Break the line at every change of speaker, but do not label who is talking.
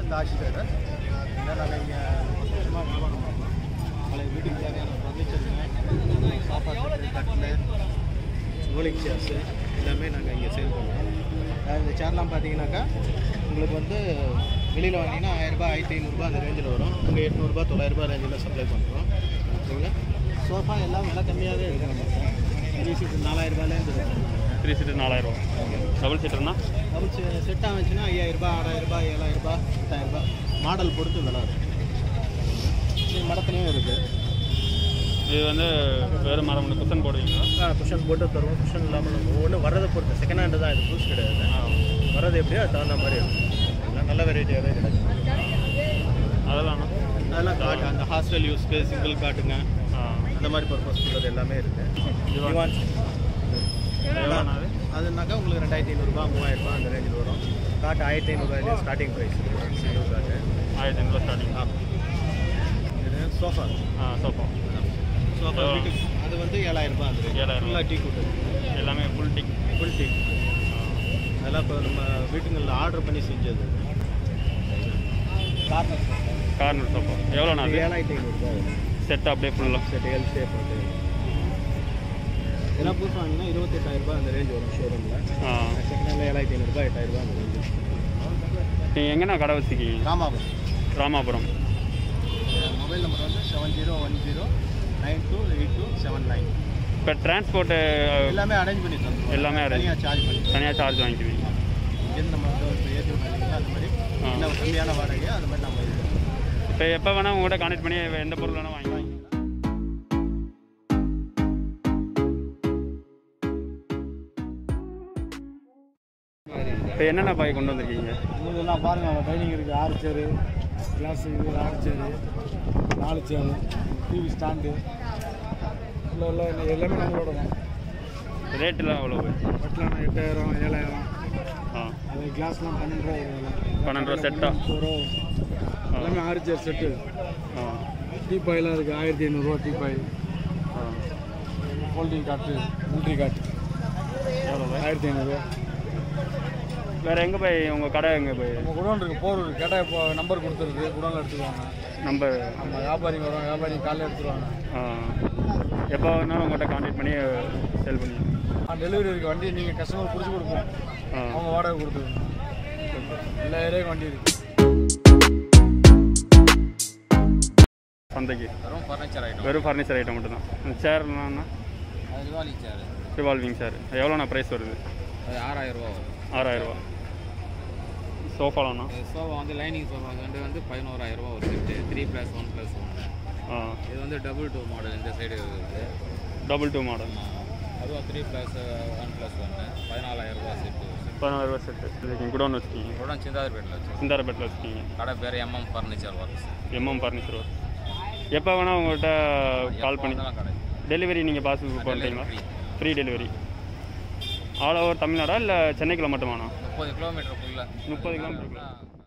தாஷ் பேர் நாங்கள் இங்கே சும்மா வியாபாரம் பண்ணுறோம் பழைய வீட்டுக்கு தேவையான ஃபர்னிச்சருங்க சாப்பாடு கட்டில் ரோலிங் சேர்ஸு எல்லாமே நாங்கள் இங்கே சேல் பண்ணுறோம் அஹ் இந்த சேர்லாம் பார்த்தீங்கன்னாக்கா உங்களுக்கு வந்து வெளியில் வாங்கினீங்கன்னா ஆயிரரூபா ஆயிரத்தி ஐநூறுரூபா அந்த ரேஞ்சில் வரும் இங்கே எட்நூறுபா தொள்ளாயிரரூபா ரேஞ்சில் சப்ளை பண்ணுறோம் சரிங்களா சோஃபா எல்லாம் விலை கம்மியாகவே இருக்குது நம்ம த்ரீ சீட்டு நாலாயிரரூபாலேருந்து இருக்குது
த்ரீ சீட்டர் நாலாயிரம் டபுள் சீட்டர்னா
டபுள் செட்டாக வந்துச்சுன்னா ஐயாயிரரூபா ஆறாயிரரூபா ஏழாயிரரூபா எட்டாயிரரூபா மாடல் பொறுத்து விலை இருக்கும் இது மடத்துலையும் இருக்குது
இது வந்து வேறு மரம் ஒன்று குஷன் போடுவீங்களா
குஷன் போட்டு தருவோம் குஷன் இல்லாமல் நம்ம ஒவ்வொன்று வரதை பொறுத்து செகண்ட் ஹேண்டு தான் இது புதுசு கிடையாது வரது எப்படியோ அது தகுந்த மாதிரி இருக்கும் எல்லாம் நல்ல வெரைட்டியாகவே கிடைக்கும்
அதெல்லாம்
அதெல்லாம் காட்டு அந்த ஹாஸ்டல் யூஸ்க்கு சிங்கிள் காட்டுங்க
ஆ
அந்த மாதிரி பர்பஸ் உள்ளது எல்லாமே இருக்குது
Divan. எவ்வளோண்ணா அது
அதுனாக்கா உங்களுக்கு ரெண்டாயிரத்தி ஐநூறுரூபா மூவாயிரரூபா அந்த ரேஞ்சில் வரும் காட்டு ஆயிரத்தி ஐநூறுரூவாயிலே ஸ்டார்டிங் ப்ரைஸ் சிங்கிள் காட்டு
ஆயிரத்தி ஐநூறுவா ஸ்டார்டிங்
ஆ இது சோஃபா
ஆ சோஃபா
சோஃபா
எவ்வளோ?
வீட்டுக்கு அது வந்து ஏழாயிரம் ரூபாய் அந்த
ஏழாயிரம்
ஃபுல்லாக டீ கூட்டு
எல்லாமே ஃபுல் டிக்
ஃபுல் டீ அதெல்லாம் இப்போ நம்ம வீட்டுங்களில் ஆர்டர் பண்ணி செஞ்சது கார்னர்
கார்னர் சோஃபா எவ்வளோண்ணா அது
ஏழாயிரத்தி ஐநூறுரூபா
செட் அப்படியே ஃபுல்லாக
செட் எல் ஷேப் வந்து இதெல்லாம் புதுசு வாங்கினா இருபத்தெட்டாயிரம் ரூபாய் அந்த ரேஞ்ச் வரும் ஷோரூமில்
ஆ
செகண்ட் ஹேண்டில் ஏழாயிரத்தி ஐநூறுரூபா எட்டாயிரம் ரூபாய் அந்த ரேஞ்சு
நீங்கள் எங்கண்ணா கடை வச்சுருக்கீங்க
ராமாபுரம்
ராமாபுரம்
மொபைல் நம்பர் வந்து seven zero one zero nine two eight two seven nine
இப்போ டிரான்ஸ்போர்ட்டு
எல்லாமே அரேஞ்ச் பண்ணி தந்துருவோம்
எல்லாமே arrange.
தனியாக சார்ஜ் பண்ணி
தனியாக சார்ஜ் வாங்கிக்குவீங்க
இங்கேருந்து நம்ம வந்து ஒரு ஏற்றி விட்டாங்கன்னா அந்த மாதிரி
ஆ.
என்ன கம்மியான வாடகை அந்த மாதிரி நம்ம இது பண்ணுவோம்.
இப்போ எப்போ வேணால் உங்கள்கிட்ட கான்டெக்ட் பண்ணி எந்த பொருள் வேணால் வாங்கிக்கலாம் இப்போ என்னென்ன பாய் கொண்டு வந்திருக்கீங்க
இதெல்லாம் பாருங்கள் டைனிங் இருக்குது ஆறு சேரு கிளாஸ் இது ஆறு சேரு நாலு சேரு டிவி ஸ்டாண்டு இல்லை இல்லை எல்லாமே நம்மளோட தான்
ரேட்டெலாம் எவ்வளோ
பட்டலாம் எட்டாயிரம் ஏழாயிரம்
ஆ
அது கிளாஸ்லாம் பன்னெண்டு ரூபா
பன்னெண்டு ரூபா செட்டா
எல்லாமே ஆறு சேர் செட்டு
ஆ
டீப்பாயெலாம் இருக்குது ஆயிரத்தி ஐநூறுரூவா டீப்பாய்
ஆ
ஃபோல்டிங் காட்டு மில்ட்ரி காட்டு
எவ்வளோ பாய்
ஆயிரத்தி ஐநூறுரூவா
வேறு எங்கே போய் உங்கள் கடை எங்கே போய்
நம்ம குடோன் இருக்குது போரூர் கேட்டால் இப்போ நம்பர் கொடுத்துருக்கு குடோனில் எடுத்துக்குவாங்க
நம்ம
நம்ம வியாபாரிங்க வரும் வியாபாரிங்க காலையில் எடுத்துருவாங்க
ஆ எப்போ வேணாலும் உங்கள்கிட்ட கான்டெக்ட் பண்ணி சேல் பண்ணி
டெலிவரி இருக்குது வண்டி நீங்கள் கஸ்டமர் பிடிச்சி கொடுப்போம்
ஆ
அவங்க வாடகை கொடுத்துருவோம் எல்லா ஏரியாவுக்கும் வண்டி இருக்குது
சந்தைக்கு
வெறும் ஃபர்னிச்சர் ஐட்டம்
வெறும் ஃபர்னிச்சர் ஐட்டம் மட்டும்தான் அந்த சேர்னா
அது ரிவாலி சேர்
ரிவால்விங் சார் எவ்வளோண்ணா ப்ரைஸ் வருது
அது ஆறாயிரம் ரூபா வரும்
ஆறாயிரரூவா சோஃபாலாண்ணா
இது சோஃபா வந்து லைனிங் சோஃபா வந்து வந்து பதினோராயிரம் ரூபா ஒரு set three plus one plus one
ஆ
இது வந்து டபுள் டூ மாடல் இந்த சைடு இருக்குது
டபுள் டூ மாடல்
அதுவும் த்ரீ ப்ளஸ் ஒன் ப்ளஸ் ஒன்று பதினாலாயிரம் ரூபா செட்டு
பதினாறுரூவா செட்டு இருக்கீங்க குடோன் வச்சுருக்கீங்க
உடனே சிந்தாதிரிப்பேட்டில் வச்சு
சிந்தாரப்பேட்டில் வச்சுருக்கீங்க
கடை பேர் MM furniture works
MM furniture work எப்போ வேணால் உங்கள்கிட்ட கால் பண்ணி
கடை
டெலிவரி நீங்கள் பார்த்து பண்ணுறீங்களா
free.
Free delivery all over தமிழ்நாடா இல்லை சென்னைக்குள்ள மட்டுமாண்ணா
முப்பது கிலோமீட்டருக்குள்ளே
முப்பது கிலோமீட்டருக்குள்ள